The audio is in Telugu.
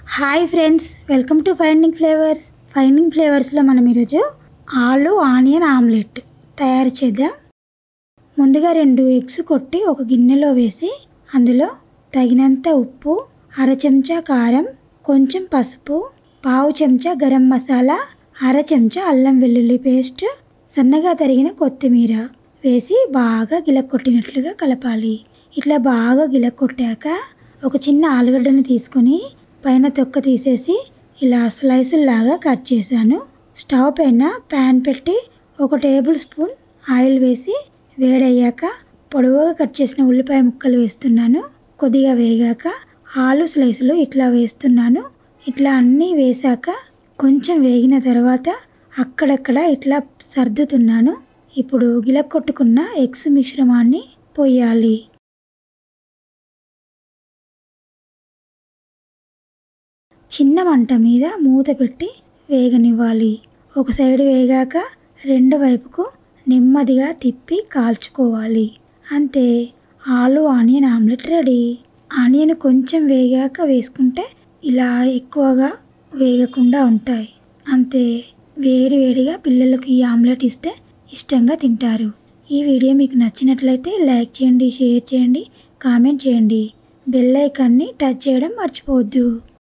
hi friends welcome to finding flavours finding ఫ్లేవర్స్లో మనం ఈరోజు ఆలు ఆనియన్ ఆమ్లెట్ తయారు చేద్దాం ముందుగా రెండు ఎగ్స్ కొట్టి ఒక గిన్నెలో వేసి అందులో తగినంత ఉప్పు అర చెంచా కారం కొంచెం పసుపు పావు చెంచా గరం మసాలా అర చెంచా అల్లం వెల్లుల్లి పేస్ట్ సన్నగా తరిగిన కొత్తిమీర వేసి బాగా గిలక్కొట్టినట్లుగా కలపాలి ఇట్లా బాగా గిలక్కొట్టాక ఒక చిన్న ఆలుగడ్డని తీసుకొని పైన తొక్క తీసేసి ఇలా స్లైసుల్లాగా కట్ చేశాను స్టవ్ పైన ప్యాన్ పెట్టి ఒక టేబుల్ స్పూన్ ఆయిల్ వేసి వేడయ్యాక పొడవుగా కట్ చేసిన ఉల్లిపాయ ముక్కలు వేస్తున్నాను కొద్దిగా వేగాక ఆలు స్లైసులు ఇట్లా వేస్తున్నాను ఇట్లా అన్నీ వేశాక కొంచెం వేగిన తర్వాత అక్కడక్కడ ఇట్లా సర్దుతున్నాను ఇప్పుడు గిలక్కొట్టుకున్న ఎగ్స్ మిశ్రమాన్ని పోయాలి చిన్న మంట మీద మూత పెట్టి వేగనివ్వాలి ఒక సైడ్ వేగాక రెండు వైపుకు నెమ్మదిగా తిప్పి కాల్చుకోవాలి అంతే ఆలు ఆనియన్ ఆమ్లెట్ రెడీ ఆనియన్ కొంచెం వేగాక వేసుకుంటే ఇలా ఎక్కువగా వేగకుండా ఉంటాయి అంతే వేడి వేడిగా పిల్లలకు ఈ ఆమ్లెట్ ఇస్తే ఇష్టంగా తింటారు ఈ వీడియో మీకు నచ్చినట్లయితే లైక్ చేయండి షేర్ చేయండి కామెంట్ చేయండి బెల్ ఐకాన్ని టచ్ చేయడం మర్చిపోవద్దు